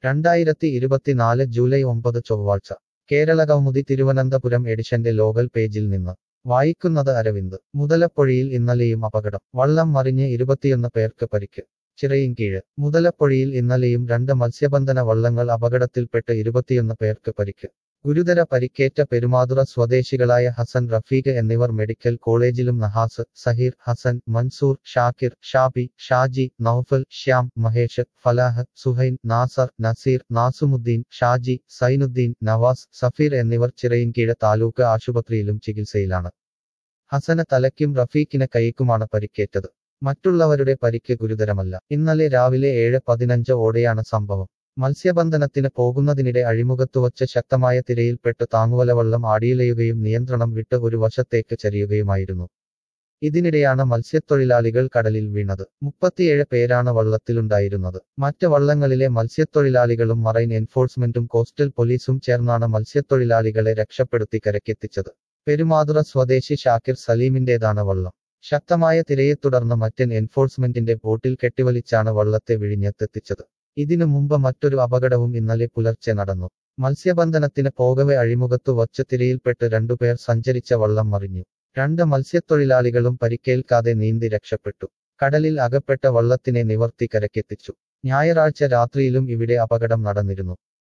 രണ്ടായിരത്തി ഇരുപത്തിനാല് ജൂലൈ ഒമ്പത് ചൊവ്വാഴ്ച കേരളകൗമുദി തിരുവനന്തപുരം എഡിഷന്റെ ലോകൽ പേജിൽ നിന്ന് വായിക്കുന്നത് അരവിന്ദ് മുതലപ്പൊഴിയിൽ ഇന്നലെയും അപകടം വള്ളം മറിഞ്ഞ് ഇരുപത്തിയൊന്ന് പേർക്ക് പരിക്ക് ചിറയിൻകീഴ് മുതലപ്പൊഴിയിൽ ഇന്നലെയും രണ്ട് മത്സ്യബന്ധന വള്ളങ്ങൾ അപകടത്തിൽപ്പെട്ട് ഇരുപത്തിയൊന്ന് പേർക്ക് പരിക്ക് ഗുരുതര പരിക്കേറ്റ പെരുമാതുറ സ്വദേശികളായ ഹസൻ റഫീഖ് എന്നിവർ മെഡിക്കൽ കോളേജിലും നഹാസ് സഹീർ ഹസൻ മൻസൂർ ഷാക്കിർ ഷാബി ഷാജി നൌഫൽ ശ്യാം മഹേഷ് ഫലാഹ് സുഹൈൻ നാസർ നസീർ നാസുമുദ്ദീൻ ഷാജി സൈനുദ്ദീൻ നവാസ് സഫീർ എന്നിവർ ചിറയിൻകീഴ് താലൂക്ക് ആശുപത്രിയിലും ചികിത്സയിലാണ് ഹസന് തലയ്ക്കും റഫീഖിന് കൈക്കുമാണ് പരിക്കേറ്റത് മറ്റുള്ളവരുടെ പരിക്ക് ഗുരുതരമല്ല ഇന്നലെ രാവിലെ ഏഴ് പതിനഞ്ച് ഓടെയാണ് സംഭവം മത്സ്യബന്ധനത്തിന് പോകുന്നതിനിടെ അഴിമുഖത്തുവച്ച് ശക്തമായ തിരയിൽപ്പെട്ട് താങ്ങുവലവള്ളം ആടിയിലയുകയും നിയന്ത്രണം വിട്ട് ഒരു വശത്തേക്ക് ചരിയുകയുമായിരുന്നു ഇതിനിടെയാണ് മത്സ്യത്തൊഴിലാളികൾ കടലിൽ വീണത് മുപ്പത്തിയേഴ് പേരാണ് വള്ളത്തിലുണ്ടായിരുന്നത് മറ്റ് വള്ളങ്ങളിലെ മത്സ്യത്തൊഴിലാളികളും മറൈൻ എൻഫോഴ്സ്മെന്റും കോസ്റ്റൽ പോലീസും ചേർന്നാണ് മത്സ്യത്തൊഴിലാളികളെ രക്ഷപ്പെടുത്തി കരക്കെത്തിച്ചത് പെരുമാതുറ സ്വദേശി ഷാക്കിർ സലീമിന്റേതാണ് വള്ളം ശക്തമായ തിരയെ തുടർന്ന് മറ്റൻ എൻഫോഴ്സ്മെന്റിന്റെ ബോട്ടിൽ കെട്ടിവലിച്ചാണ് വള്ളത്തെ വിഴിഞ്ഞത്തെത്തിച്ചത് ഇതിനു മുമ്പ് മറ്റൊരു അപകടവും ഇന്നലെ പുലർച്ചെ നടന്നു മത്സ്യബന്ധനത്തിന് പോകവെ അഴിമുഖത്തു വച്ച് തിരയിൽപ്പെട്ട് രണ്ടുപേർ സഞ്ചരിച്ച വള്ളം മറിഞ്ഞു രണ്ട് മത്സ്യത്തൊഴിലാളികളും പരിക്കേൽക്കാതെ നീന്തി രക്ഷപ്പെട്ടു കടലിൽ അകപ്പെട്ട വള്ളത്തിനെ നിവർത്തി കരക്കെത്തിച്ചു ഞായറാഴ്ച രാത്രിയിലും ഇവിടെ അപകടം നടന്നിരുന്നു